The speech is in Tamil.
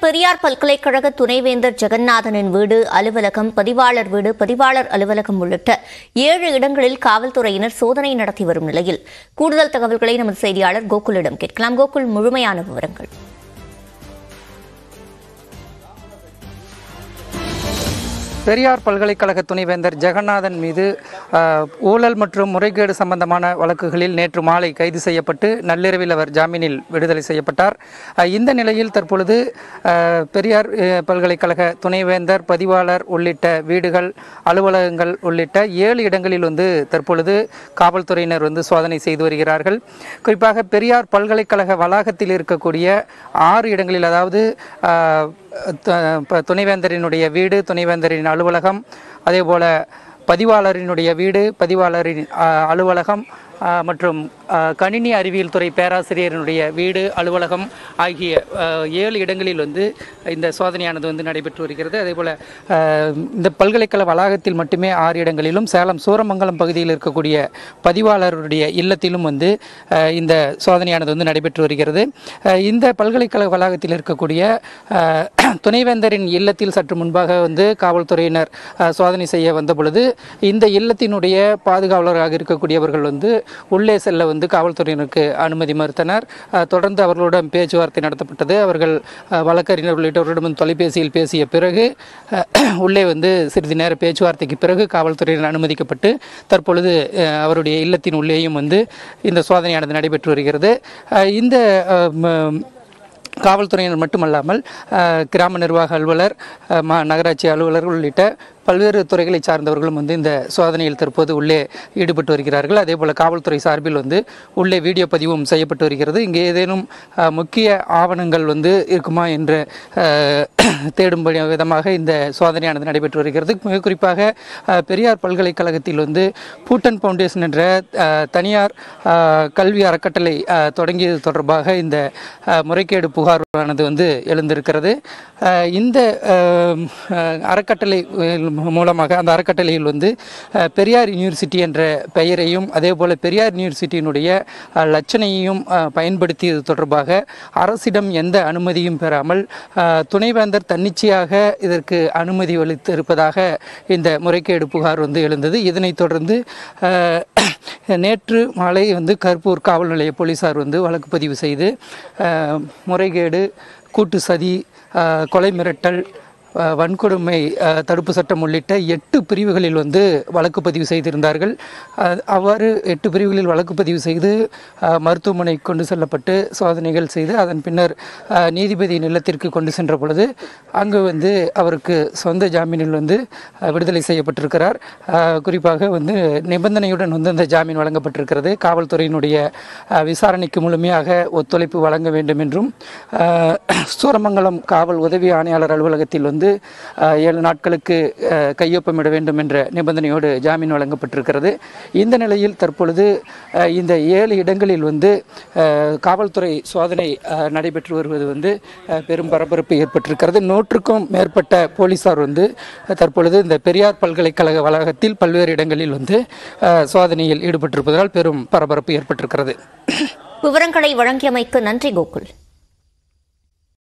பெரியார் பல்கலைக்கழக துணைவேந்தர் ஜெகநாதனின் வீடு அலுவலகம் பதிவாளர் வீடு பதிவாளர் அலுவலகம் உள்ளிட்ட ஏழு இடங்களில் காவல்துறையினர் சோதனை நடத்தி வரும் நிலையில் கூடுதல் தகவல்களை நமது செய்தியாளர் கோகுலிடம் கேட்கலாம் கோகுல் முழுமையான விவரங்கள் பெரியார் பல்கலைக்கழக துணைவேந்தர் ஜெகநாதன் மீது அஹ், ஊழல் மற்றும் முறைகேடு சம்பந்தமான வழக்குகளில் நேற்று மாலை கைது செய்யப்பட்டு நள்ளிரவில் அவர் ஜாமீனில் விடுதலை செய்யப்பட்டார் அஹ், இந்த நிலையில் தற்பொழுது அஹ், பெரியார் அஹ், பல்கலைக்கழக துணைவேந்தர் பதிவாளர் உள்ளிட்ட வீடுகள் அலுவலகங்கள் உள்ளிட்ட ஏழு இடங்களில் வந்து தற்பொழுது காவல்துறையினர் வந்து சோதனை செய்து வருகிறார்கள் குறிப்பாக பெரியார் பல்கலைக்கழக வளாகத்தில் இருக்கக்கூடிய ஆறு இடங்களில் அதாவது அஹ், த- ப- துணைவேந்தரினுடைய வீடு துணைவேந்தரின் அலுவலகம் அதே போல பதிவாளரினுடைய வீடு பதிவாளரின் அ, அலுவலகம் அ, மற்றும் அ, கணினி அறிவியல் துறை பேராசிரியரினுடைய வீடு அலுவலகம் ஆகிய அ, ஏழு இடங்களில் வந்து இந்த சோதனையானது வந்து நடைபெற்று வருகிறது அதே போல் இந்த பல்கலைக்கழக வளாகத்தில் மட்டுமே ஆறு இடங்களிலும் சேலம் சூரமங்கலம் பகுதியில் இருக்கக்கூடிய பதிவாளருடைய இல்லத்திலும் வந்து அ, இந்த சோதனையானது வந்து நடைபெற்று வருகிறது அ, இந்த பல்கலைக்கழக வளாகத்தில் இருக்கக்கூடிய அ, துணைவேந்தரின் இல்லத்தில் சற்று முன்பாக வந்து காவல்துறையினர் அ, சோதனை செய்ய வந்த பொழுது இந்த இல்லத்தினுடைய பாதுகாவலராக இருக்கக்கூடியவர்கள் வந்து உள்ளே செல்ல வந்து காவல்துறையினருக்கு அனுமதி மறுத்தனர் அ, தொடர்ந்து அவர்களுடன் பேச்சுவார்த்தை நடத்தப்பட்டது அவர்கள் அ, வழக்கறிஞர் உள்ளிட்டவர்களிடம் தொலைபேசியில் பேசிய பிறகு அ, உள்ளே வந்து சிறிது நேர பேச்சுவார்த்தைக்கு பிறகு காவல்துறையினர் அனுமதிக்கப்பட்டு தற்பொழுது அ, அவருடைய இல்லத்தின் உள்ளேயும் வந்து இந்த சோதனையானது நடைபெற்று வருகிறது அ, இந்த அ, ம- காவல்துறையினர் மட்டுமல்லாமல் அஹ், கிராம நிர்வாக அலுவலர் அஹ், மா நகராட்சி அலுவலர் உள்ளிட்ட பல்வேறு துறைகளை சார்ந்தவர்களும் வந்து இந்த சோதனையில் தற்போது உள்ளே ஈடுபட்டு வருகிறார்கள் அதே போல் காவல்துறை சார்பில் வந்து உள்ளே வீடியோ பதிவும் செய்யப்பட்டு வருகிறது இங்கே ஏதேனும் அஹ், முக்கிய ஆவணங்கள் வந்து இருக்குமா என்ற அஹ், தேடும் படி- விதமாக இந்த சோதனையானது நடைபெற்று வருகிறது மிக குறிப்பாக அஹ், பெரியார் பல்கலைக்கழகத்தில் வந்து பூட்டன் ஃபவுண்டேஷன் என்ற அஹ், தனியார் அஹ், கல்வி அறக்கட்டளை அஹ், தொடங்கியது தொடர்பாக இந்த அஹ், முறைகேடு புகாரானது வந்து எழுந்திருக்கிறது அஹ், இந்த அஹ், அஹ், அறக்கட்டளை அஹ், மூலமாக அந்த அறக்கட்டளையில் வந்து அஹ், பெரியார் யூனிவர்சிட்டி என்ற பெயரையும் அதே போல் பெரியார் யூனிவர்சிட்டியினுடைய அஹ், லட்சணையையும் அஹ், பயன்படுத்தியது தொடர்பாக அரசிடம் எந்த அனுமதியும் பெறாமல் அஹ், துணைவேந்தர் தன்னிச்சையாக இதற்கு அனுமதி அளித்து இருப்பதாக இந்த முறைகேடு புகார் வந்து எழுந்தது இதனைத் தொடர்ந்து அஹ், நேற்று மாலை வந்து கருப்பூர் காவல் நிலைய போலீசார் வந்து வழக்கு பதிவு செய்து அஹ், முறைகேடு கூட்டு சதி அஹ், கொலை மிரட்டல் அஹ், வன்கொடுமை அஹ், தடுப்பு சட்டம் உள்ளிட்ட எட்டு பிரிவுகளில் வந்து வழக்கு பதிவு செய்திருந்தார்கள் அஹ், அவ்வாறு எட்டு பிரிவுகளில் வழக்கு பதிவு செய்து அஹ், மருத்துவமனை கொண்டு செல்லப்பட்டு சோதனைகள் செய்து அதன் பின்னர் அஹ், நீதிபதி நிலத்திற்கு கொண்டு சென்ற பொழுது அங்கு வந்து அவருக்கு சொந்த ஜாமீனில் வந்து அஹ், விடுதலை செய்யப்பட்டிருக்கிறார் அஹ், குறிப்பாக வந்து நிபந்தனையுடன் வந்து அந்த ஜாமீன் வழங்கப்பட்டிருக்கிறது காவல்துறையினுடைய அஹ், விசாரணைக்கு முழுமையாக ஒத்துழைப்பு வழங்க வேண்டும் என்றும் அஹ், சூரமங்கலம் காவல் உதவி ஆணையாளர் அலுவலகத்தில் வந்து அஹ், ஏழு நாட்களுக்கு அஹ், கையொப்பமிட வேண்டும் என்ற நிபந்தனையோடு ஜாமீன் வழங்கப்பட்டிருக்கிறது இந்த நிலையில் தற்பொழுது அஹ், இந்த ஏழு இடங்களில் வந்து அஹ், காவல்துறை சோதனை அஹ், நடைபெற்று வருவது வந்து அஹ், பெரும் பரபரப்பு ஏற்பட்டிருக்கிறது நூற்றுக்கும் மேற்பட்ட போலீசார் வந்து அஹ், தற்பொழுது இந்த பெரியார் பல்கலைக்கழக வளாகத்தில் பல்வேறு இடங்களில் வந்து அஹ், சோதனையில் ஈடுபட்டிருப்பதால் பெரும் பரபரப்பு ஏற்பட்டிருக்கிறது விவரங்களை வழங்கியமைக்கு நன்றி கோகுல்